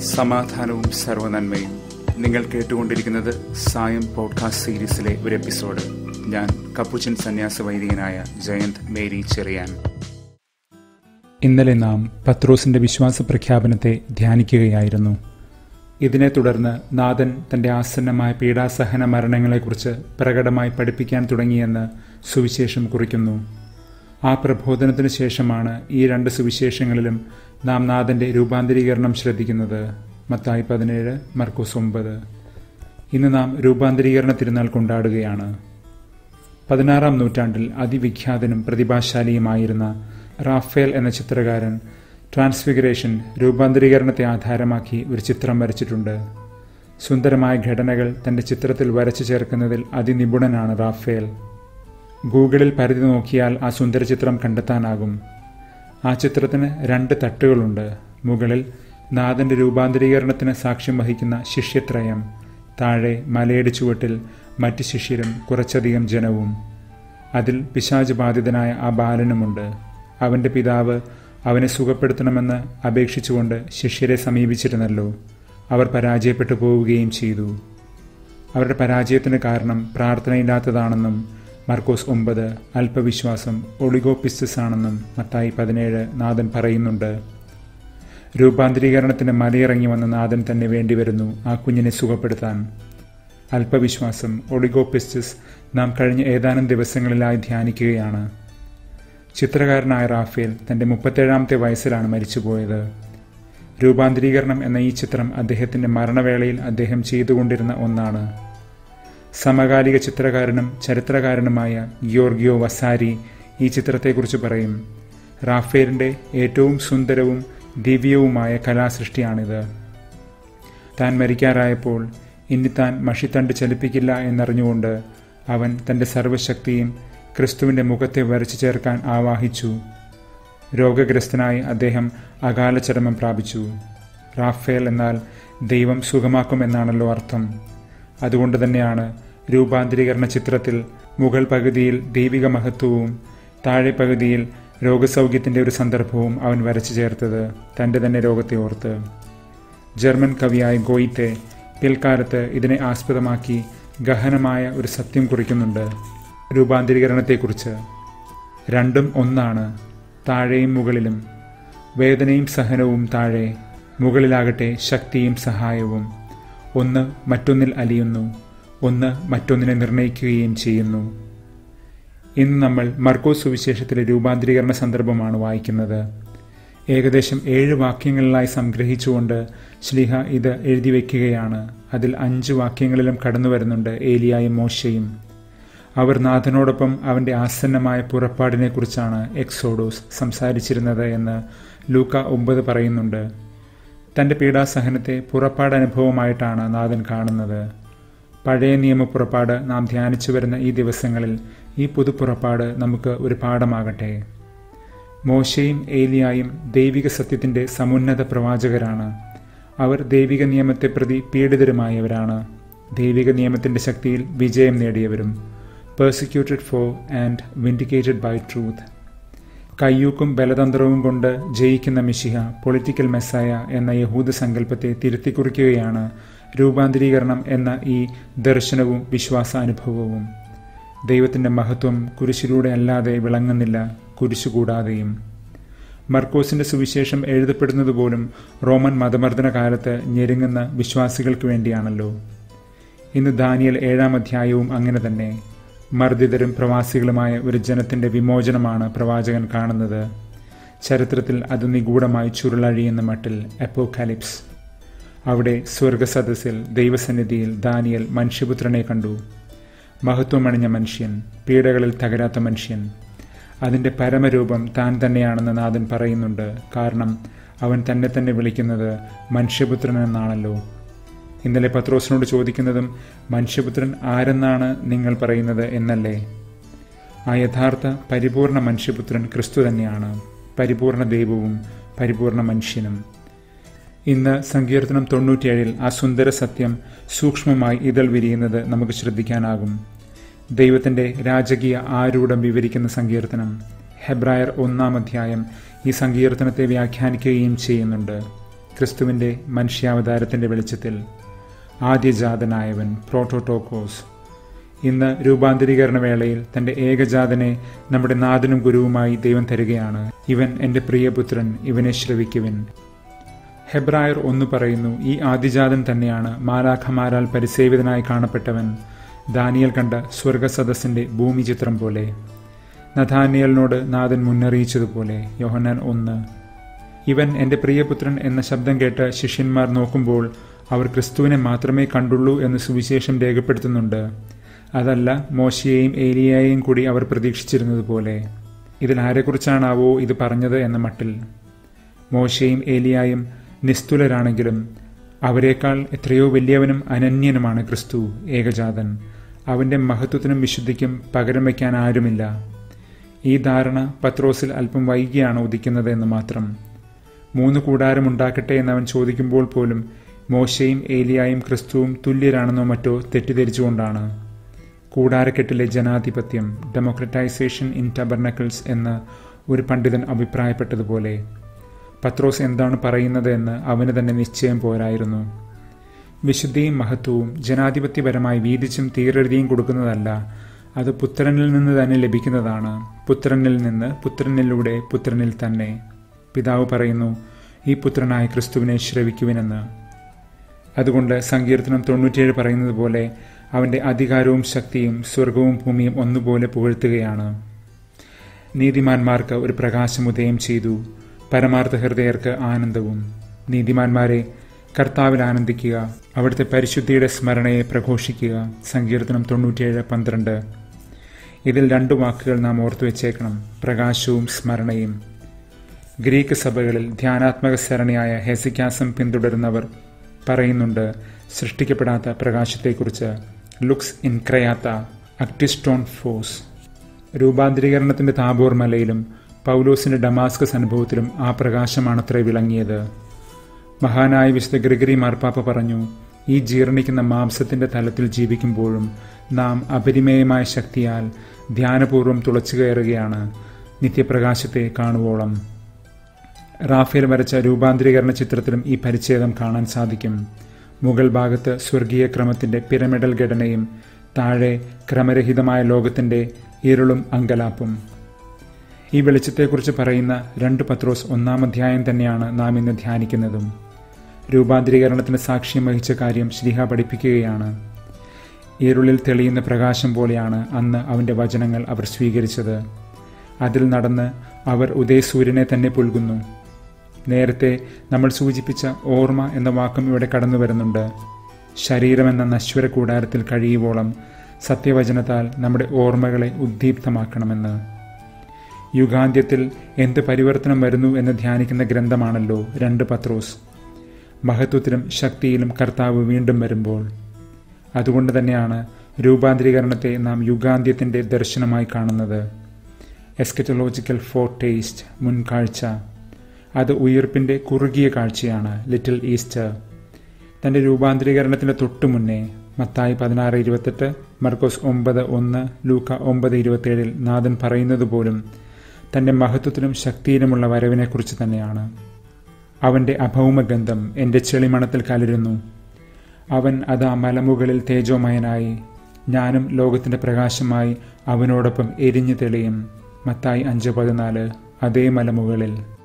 സമാധാനവും സർവനന്മയും നിങ്ങൾ കേട്ടുകൊണ്ടിരിക്കുന്നത് സായം പോഡ്കാസ്റ്റ് സീരീസിലെ ഒരു എപ്പിസോഡ് ഞാൻ കപ്പുച്ചൻ സന്യാസ വൈദികനായ ജയന്ത് മേരി ചെറിയാൻ ഇന്നലെ നാം പത്രോസിന്റെ വിശ്വാസ പ്രഖ്യാപനത്തെ ധ്യാനിക്കുകയായിരുന്നു ഇതിനെ തുടർന്ന് നാഥൻ തന്റെ ആസന്നമായ പീഡാസഹന മരണങ്ങളെക്കുറിച്ച് പ്രകടമായി പഠിപ്പിക്കാൻ തുടങ്ങിയെന്ന് സുവിശേഷം കുറിക്കുന്നു ആ പ്രബോധനത്തിന് ശേഷമാണ് ഈ രണ്ട് സുവിശേഷങ്ങളിലും നാം നാഥന്റെ രൂപാന്തരീകരണം ശ്രദ്ധിക്കുന്നത് മത്തായി പതിനേഴ് മർക്കോസ് ഒമ്പത് ഇന്ന് നാം രൂപാന്തരീകരണ തിരുനാൾ കൊണ്ടാടുകയാണ് പതിനാറാം നൂറ്റാണ്ടിൽ അതിവിഖ്യാതനും പ്രതിഭാശാലിയുമായിരുന്ന റാഫേൽ എന്ന ചിത്രകാരൻ ട്രാൻസ്ഫിഗറേഷൻ രൂപാന്തരീകരണത്തെ ആധാരമാക്കി ഒരു ചിത്രം വരച്ചിട്ടുണ്ട് സുന്ദരമായ ഘടനകൾ തന്റെ ചിത്രത്തിൽ വരച്ചു ചേർക്കുന്നതിൽ അതിനിപുണനാണ് റാഫേൽ ഗൂഗിളിൽ പരിധി നോക്കിയാൽ ആ സുന്ദര ചിത്രം കണ്ടെത്താനാകും ആ ചിത്രത്തിന് രണ്ട് തട്ടുകളുണ്ട് മുകളിൽ നാഥന്റെ രൂപാന്തരീകരണത്തിന് സാക്ഷ്യം വഹിക്കുന്ന ശിഷ്യത്രയം താഴെ മലയുടെ ചുവട്ടിൽ മറ്റ് ശിഷ്യരും കുറച്ചധികം ജനവും അതിൽ പിശാച് ബാധിതനായ ആ ബാലനുമുണ്ട് അവന്റെ പിതാവ് അവനെ സുഖപ്പെടുത്തണമെന്ന് അപേക്ഷിച്ചുകൊണ്ട് ശിഷ്യരെ സമീപിച്ചിരുന്നല്ലോ അവർ പരാജയപ്പെട്ടു പോവുകയും ചെയ്തു അവരുടെ പരാജയത്തിന് കാരണം പ്രാർത്ഥനയില്ലാത്തതാണെന്നും മർക്കോസ് ഒമ്പത് അല്പവിശ്വാസം ഒളിഗോപിസ്റ്റസ് ആണെന്നും മത്തായി പതിനേഴ് നാഥൻ പറയുന്നുണ്ട് രൂപാന്തരീകരണത്തിന് മലയിറങ്ങി വന്ന നാഥൻ തന്നെ വേണ്ടിവരുന്നു ആ കുഞ്ഞിനെ സുഖപ്പെടുത്താൻ അല്പവിശ്വാസം ഒളിഗോപിസ്റ്റസ് നാം കഴിഞ്ഞ ഏതാനും ദിവസങ്ങളിലായി ധ്യാനിക്കുകയാണ് ചിത്രകാരനായ റാഫേൽ തന്റെ മുപ്പത്തേഴാമത്തെ വയസ്സിലാണ് മരിച്ചുപോയത് രൂപാന്തരീകരണം എന്ന ഈ ചിത്രം അദ്ദേഹത്തിന്റെ മരണവേളയിൽ അദ്ദേഹം ചെയ്തുകൊണ്ടിരുന്ന ഒന്നാണ് സമകാലിക ചിത്രകാരനും ചരിത്രകാരനുമായ ഗിയോർഗിയോ വസാരി ഈ ചിത്രത്തെക്കുറിച്ച് പറയും റാഫേലിന്റെ ഏറ്റവും സുന്ദരവും ദിവ്യവുമായ കലാസൃഷ്ടിയാണിത് താൻ മരിക്കാറായപ്പോൾ ഇനി താൻ മഷിത്തണ്ട് ചലിപ്പിക്കില്ല എന്നറിഞ്ഞുകൊണ്ട് അവൻ തന്റെ സർവശക്തിയും ക്രിസ്തുവിന്റെ മുഖത്തെ വരച്ചു ചേർക്കാൻ ആവാഹിച്ചു രോഗഗ്രസ്തനായി അദ്ദേഹം അകാല ചരമം പ്രാപിച്ചു റാഫേൽ എന്നാൽ ദൈവം സുഖമാക്കും എന്നാണല്ലോ അർത്ഥം അതുകൊണ്ട് തന്നെയാണ് രൂപാന്തരീകരണ ചിത്രത്തിൽ മുകൾ പകുതിയിൽ ദൈവിക മഹത്വവും താഴെ പകുതിയിൽ രോഗസൗഖ്യത്തിന്റെ ഒരു സന്ദർഭവും അവൻ വരച്ചു ചേർത്തത് തന്റെ തന്നെ രോഗത്തെ ഓർത്ത് ജർമ്മൻ കവിയായ ഗോയിത്തെ പിൽക്കാലത്ത് ഇതിനെ ആസ്പദമാക്കി ഗഹനമായ ഒരു സത്യം കുറിക്കുന്നുണ്ട് രൂപാന്തരീകരണത്തെക്കുറിച്ച് രണ്ടും ഒന്നാണ് താഴെയും മുകളിലും വേദനയും സഹനവും താഴെ മുകളിലാകട്ടെ ശക്തിയും സഹായവും ഒന്ന് മറ്റൊന്നിൽ അലിയുന്നു ഒന്ന് മറ്റൊന്നിനെ നിർണയിക്കുകയും ചെയ്യുന്നു ഇന്ന് നമ്മൾ മർക്കോസ് സുവിശേഷത്തിലെ രൂപാന്തരീകരണ സന്ദർഭമാണ് വായിക്കുന്നത് ഏകദേശം ഏഴ് വാക്യങ്ങളിലായി സംഗ്രഹിച്ചുകൊണ്ട് ശ്ലിഹ ഇത് എഴുതി വയ്ക്കുകയാണ് അതിൽ അഞ്ച് വാക്യങ്ങളിലും കടന്നു വരുന്നുണ്ട് ഏലിയായും മോശയും അവർ നാഥനോടൊപ്പം അവന്റെ ആസന്നമായ പുറപ്പാടിനെക്കുറിച്ചാണ് എക്സോഡോസ് സംസാരിച്ചിരുന്നത് എന്ന് ലൂക്ക ഒമ്പത് പറയുന്നുണ്ട് തന്റെ പീഡാസഹനത്തെ പുറപ്പാട് അനുഭവമായിട്ടാണ് നാഥൻ കാണുന്നത് പഴയ നിയമ പുറപ്പാട് നാം ധ്യാനിച്ചു വരുന്ന ഈ ദിവസങ്ങളിൽ ഈ പുതുപ്പുറപ്പാട് നമുക്ക് ഒരു പാഠമാകട്ടെ മോശയും ഏലിയായും ദൈവിക സത്യത്തിന്റെ സമുന്നത പ്രവാചകരാണ് അവർ ദൈവിക നിയമത്തെ പ്രതി പീഡിതരുമായവരാണ് ദൈവിക നിയമത്തിന്റെ ശക്തിയിൽ വിജയം നേടിയവരും persecuted for and vindicated by truth കയ്യൂക്കും ബലതന്ത്രവും കൊണ്ട് ജയിക്കുന്ന മിഷിഹ പൊളിറ്റിക്കൽ മെസ്സായ എന്ന യഹൂദ സങ്കല്പത്തെ തിരുത്തിക്കുറിക്കുകയാണ് രൂപാന്തരീകരണം എന്ന ഈ ദർശനവും വിശ്വാസാനുഭവവും ദൈവത്തിന്റെ മഹത്വം കുരിശിലൂടെ അല്ലാതെ വിളങ്ങുന്നില്ല കുരിശു കൂടാതെയും മർക്കോസിന്റെ സുവിശേഷം എഴുതപ്പെടുന്നത് പോലും റോമൻ മതമർദ്ദന കാലത്ത് ഞെരുങ്ങുന്ന വിശ്വാസികൾക്ക് വേണ്ടിയാണല്ലോ ഇന്ന് ദാനിയൽ ഏഴാം അധ്യായവും അങ്ങനെ തന്നെ മർദ്ദിതരും പ്രവാസികളുമായ ഒരു ജനത്തിന്റെ വിമോചനമാണ് പ്രവാചകൻ കാണുന്നത് ചരിത്രത്തിൽ അത് നിഗൂഢമായി ചുരുളഴിയുന്ന മട്ടിൽ എപ്പോകാലിപ്സ് അവിടെ സ്വർഗസദസ്സിൽ ദൈവസന്നിധിയിൽ ദാനിയൽ മനുഷ്യപുത്രനെ കണ്ടു മഹത്വമണിഞ്ഞ മനുഷ്യൻ പീഡകളിൽ തകരാത്ത മനുഷ്യൻ അതിന്റെ പരമരൂപം താൻ തന്നെയാണെന്ന് നാഥൻ പറയുന്നുണ്ട് കാരണം അവൻ തന്നെ തന്നെ വിളിക്കുന്നത് മനുഷ്യപുത്രൻ എന്നാണല്ലോ ഇന്നലെ പത്രോസിനോട് ചോദിക്കുന്നതും മനുഷ്യപുത്രൻ ആരെന്നാണ് നിങ്ങൾ പറയുന്നത് എന്നല്ലേ ആ യഥാർത്ഥ പരിപൂർണ മനുഷ്യപുത്രൻ ക്രിസ്തു തന്നെയാണ് പരിപൂർണ ദൈവവും പരിപൂർണ മനുഷ്യനും ഇന്ന് സങ്കീർത്തനം തൊണ്ണൂറ്റിയേഴിൽ ആ സുന്ദര സത്യം സൂക്ഷ്മമായി ഇതൾ വിരിയുന്നത് നമുക്ക് ശ്രദ്ധിക്കാനാകും ദൈവത്തിന്റെ രാജകീയ ആരൂഢം വിവരിക്കുന്ന സങ്കീർത്തനം ഹെബ്രായർ ഒന്നാം അധ്യായം ഈ സങ്കീർത്തനത്തെ വ്യാഖ്യാനിക്കുകയും ചെയ്യുന്നുണ്ട് ക്രിസ്തുവിൻ്റെ മനുഷ്യാവതാരത്തിൻ്റെ വെളിച്ചത്തിൽ ആദ്യജാതനായവൻ പ്രോട്ടോട്ടോക്കോസ് ഇന്ന് രൂപാന്തരീകരണ വേളയിൽ തന്റെ ഏകജാതനെ നമ്മുടെ നാഥനും ഗുരുവുമായി ദൈവം തരികയാണ് ഇവൻ എൻ്റെ പ്രിയപുത്രൻ ഇവനെ ശ്രവിക്കുവിൻ ഹെബ്രായർ ഒന്ന് പറയുന്നു ഈ ആദിജാതൻ തന്നെയാണ് മാലാഖമാരാൽ പരിസേവിതനായി കാണപ്പെട്ടവൻ ദാനിയൽ കണ്ട സ്വർഗസദസ്സിന്റെ ഭൂമി ചിത്രം പോലെ നഥാനിയലിനോട് നാഥൻ മുന്നറിയിച്ചതുപോലെ യോഹന്നാൻ ഒന്ന് ഇവൻ എൻ്റെ പ്രിയപുത്രൻ എന്ന ശബ്ദം കേട്ട് ശിഷ്യന്മാർ നോക്കുമ്പോൾ അവർ ക്രിസ്തുവിനെ മാത്രമേ കണ്ടുള്ളൂ എന്ന് സുവിശേഷം രേഖപ്പെടുത്തുന്നുണ്ട് അതല്ല മോശയെയും ഏലിയായെയും കൂടി അവർ പ്രതീക്ഷിച്ചിരുന്നത് പോലെ ഇതിൽ ആരെക്കുറിച്ചാണാവോ ഇത് പറഞ്ഞത് എന്ന മട്ടിൽ മോശയും ഏലിയായും നിസ്തുലരാണെങ്കിലും അവരെക്കാൾ എത്രയോ വലിയവനും അനന്യനുമാണ് ക്രിസ്തു ഏകജാതൻ അവന്റെ മഹത്വത്തിനും വിശുദ്ധിക്കും പകരം വയ്ക്കാൻ ആരുമില്ല ഈ ധാരണ പത്രോസിൽ അല്പം വൈകിയാണ് ഉദിക്കുന്നത് എന്ന് മാത്രം മൂന്ന് കൂടാരം ഉണ്ടാക്കട്ടെ എന്നവൻ ചോദിക്കുമ്പോൾ പോലും മോശയും ഏലിയായും ക്രിസ്തുവും തുല്യരാണെന്നോ മറ്റോ തെറ്റിദ്ധരിച്ചുകൊണ്ടാണ് കൂടാരക്കെട്ടിലെ ജനാധിപത്യം ഡെമോക്രറ്റൈസേഷൻ ഇൻ ടബർനക്കിൾസ് എന്ന് ഒരു പണ്ഡിതൻ അഭിപ്രായപ്പെട്ടതുപോലെ പത്രോസ് എന്താണ് പറയുന്നത് എന്ന് അവന് തന്നെ നിശ്ചയം പോരായിരുന്നു വിശുദ്ധിയും മഹത്വവും ജനാധിപത്യപരമായി വീതിച്ചും തീരെഴുതിയും കൊടുക്കുന്നതല്ല അത് പുത്രനിൽ നിന്ന് തന്നെ ലഭിക്കുന്നതാണ് പുത്രനിൽ നിന്ന് പുത്രനിലൂടെ പുത്രനിൽ തന്നെ പിതാവ് പറയുന്നു ഈ പുത്രനായ ക്രിസ്തുവിനെ ശ്രവിക്കുവിനെന്ന് അതുകൊണ്ട് സങ്കീർത്തനം തൊണ്ണൂറ്റിയേഴ് പറയുന്നത് പോലെ അവന്റെ അധികാരവും ശക്തിയും സ്വർഗവും ഭൂമിയും ഒന്നുപോലെ പുകഴ്ത്തുകയാണ് നീതിമാന്മാർക്ക് ഒരു പ്രകാശമുദയം ചെയ്തു പരമാർത്ഥ ഹൃദയർക്ക് ആനന്ദവും നീതിമാന്മാരെ കർത്താവിൽ ആനന്ദിക്കുക അവിടുത്തെ പരിശുദ്ധിയുടെ സ്മരണയെ പ്രഘോഷിക്കുക സങ്കീർത്തനം തൊണ്ണൂറ്റിയേഴ് പന്ത്രണ്ട് ഇതിൽ രണ്ടു വാക്കുകൾ നാം ഓർത്തു വെച്ചേക്കണം പ്രകാശവും സ്മരണയും ഗ്രീക്ക് സഭകളിൽ ധ്യാനാത്മക സരണിയായ ഹെസിക്കാസം പിന്തുടരുന്നവർ പറയുന്നുണ്ട് സൃഷ്ടിക്കപ്പെടാത്ത പ്രകാശത്തെക്കുറിച്ച് ലുക്സ് ഇൻ ക്രയാത്ത അക്ടിസ്റ്റോൺ ഫോസ് രൂപാന്തരീകരണത്തിന്റെ താബോർ മലയിലും പൗലോസിന്റെ ഡമാസ്കസ് അനുഭവത്തിലും ആ പ്രകാശമാണത്രേ വിളങ്ങിയത് മഹാനായ വിശുദ്ധ ഗ്രിഗറി മാർപ്പാപ്പ പറഞ്ഞു ഈ ജീർണിക്കുന്ന മാംസത്തിന്റെ തലത്തിൽ ജീവിക്കുമ്പോഴും നാം അപരിമേയമായ ശക്തിയാൽ ധ്യാനപൂർവ്വം തുളച്ചു കയറുകയാണ് നിത്യപ്രകാശത്തെ കാണുവോളം റാഫേൽ വരച്ച രൂപാന്തരീകരണ ചിത്രത്തിലും ഈ പരിച്ഛേദം കാണാൻ സാധിക്കും മുകൾ ഭാഗത്ത് സ്വർഗീയ ക്രമത്തിന്റെ പിരമിഡൽ ഘടനയും താഴെ ക്രമരഹിതമായ ലോകത്തിന്റെ ഇരുളും അങ്കലാപ്പും ഈ വെളിച്ചത്തെക്കുറിച്ച് പറയുന്ന രണ്ട് പത്രോസ് ഒന്നാം അധ്യായം തന്നെയാണ് നാം ഇന്ന് ധ്യാനിക്കുന്നതും രൂപാന്തരീകരണത്തിന് സാക്ഷ്യം വഹിച്ച കാര്യം ശ്രീഹ പഠിപ്പിക്കുകയാണ് ഇരുളിൽ തെളിയുന്ന പ്രകാശം പോലെയാണ് അന്ന് അവന്റെ വചനങ്ങൾ അവർ സ്വീകരിച്ചത് അതിൽ നടന്ന് അവർ ഉദയസൂര്യനെ തന്നെ പുൽകുന്നു നേരത്തെ നമ്മൾ സൂചിപ്പിച്ച ഓർമ്മ എന്ന വാക്കും ഇവിടെ കടന്നു വരുന്നുണ്ട് ശരീരമെന്ന നശ്വര കൂടാരത്തിൽ കഴിയുവോളം സത്യവചനത്താൽ നമ്മുടെ ഓർമ്മകളെ ഉദ്ദീപ്തമാക്കണമെന്ന് യുഗാന്ത്യത്തിൽ എന്ത് പരിവർത്തനം വരുന്നു എന്ന് ധ്യാനിക്കുന്ന ഗ്രന്ഥമാണല്ലോ രണ്ട് പത്രോസ് മഹത്വത്തിലും ശക്തിയിലും കർത്താവ് വീണ്ടും വരുമ്പോൾ അതുകൊണ്ട് തന്നെയാണ് രൂപാന്തരീകരണത്തെ നാം യുഗാന്ത്യത്തിൻ്റെ ദർശനമായി കാണുന്നത് എസ്കറ്റോളജിക്കൽ ഫോർ ടേസ്റ്റ് മുൻകാഴ്ച അത് ഉയർപ്പിൻ്റെ കുറുകിയ കാഴ്ചയാണ് ലിറ്റിൽ ഈസ്റ്റർ തൻ്റെ രൂപാന്തരീകരണത്തിന് തൊട്ടു മുന്നേ മത്തായി പതിനാറ് ഇരുപത്തെട്ട് മർക്കോസ് ഒമ്പത് ഒന്ന് ലൂക്ക ഒമ്പത് ഇരുപത്തേഴിൽ നാഥൻ പറയുന്നത് പോലും തൻ്റെ മഹത്വത്തിലും ശക്തിയിലുമുള്ള വരവിനെക്കുറിച്ച് തന്നെയാണ് അവൻ്റെ അഭൗമഗന്ധം എൻ്റെ ചെളിമണത്തിൽ കലരുന്നു അവൻ അതാ മലമുകളിൽ തേജോമയനായി ഞാനും ലോകത്തിൻ്റെ പ്രകാശമായി അവനോടൊപ്പം എരിഞ്ഞു തെളിയും മത്തായി അഞ്ച് പതിനാല് അതേ മലമുകളിൽ